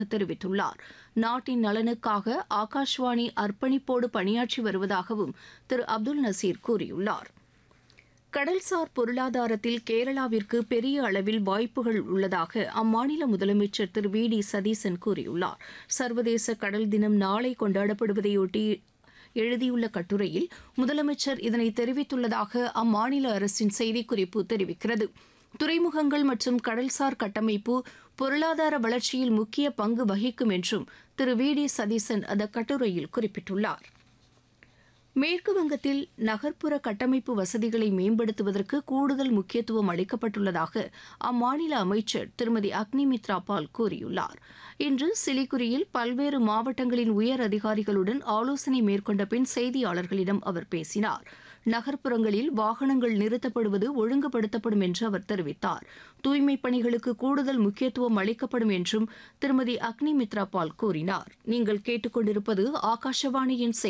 தெரிவித்துள்ளார் நாட்டின் நலனுக்காக ஆகாஷ்வாணி அர்ப்பணிப்போடு பணியாற்றி வருவதாகவும் திரு அப்துல் நசீர் கூறியுள்ளார் கடல்சார் பொருளாதாரத்தில் கேரளாவிற்கு பெரிய அளவில் வாய்ப்புகள் உள்ளதாக அம்மாநில முதலமைச்சர் திரு வி டி சதீசன் கூறியுள்ளார் சர்வதேச கடல் தினம் நாளை கொண்டாடப்படுவதையொட்டி எழுதியுள்ள கட்டுரையில் முதலமைச்சர் இதனை தெரிவித்துள்ளதாக அம்மாநில அரசின் செய்திக்குறிப்பு தெரிவிக்கிறது துறைமுகங்கள் மற்றும் கடல்சார் கட்டமைப்பு பொருளாதார வளர்ச்சியில் முக்கிய பங்கு வகிக்கும் என்றும் திரு வி டி சதீசன் அந்த கட்டுரையில் குறிப்பிட்டுள்ளார் மேற்கு வங்கத்தில் நகர்ப்புற கட்டமைப்பு வசதிகளை மேம்படுத்துவதற்கு கூடுதல் முக்கியத்துவம் அளிக்கப்பட்டுள்ளதாக அம்மாநில அமைச்சர் திருமதி அக்னி மித்ரா பால் கூறியுள்ளார் இன்று சிலிகுரியில் பல்வேறு மாவட்டங்களின் உயர் அதிகாரிகளுடன் ஆலோசனை மேற்கொண்ட பின் செய்தியாளர்களிடம் அவர் பேசினார் நகர்ப்புறங்களில் வாகனங்கள் நிறுத்தப்படுவது ஒழுங்குபடுத்தப்படும் என்று அவர் தெரிவித்தார் தூய்மைப் பணிகளுக்கு கூடுதல் முக்கியத்துவம் அளிக்கப்படும் என்றும் திருமதி அக்னி மித்ரா பால் கூறினார் நீங்கள் கேட்டுக்கொண்டிருப்பது ஆகாஷவாணியின்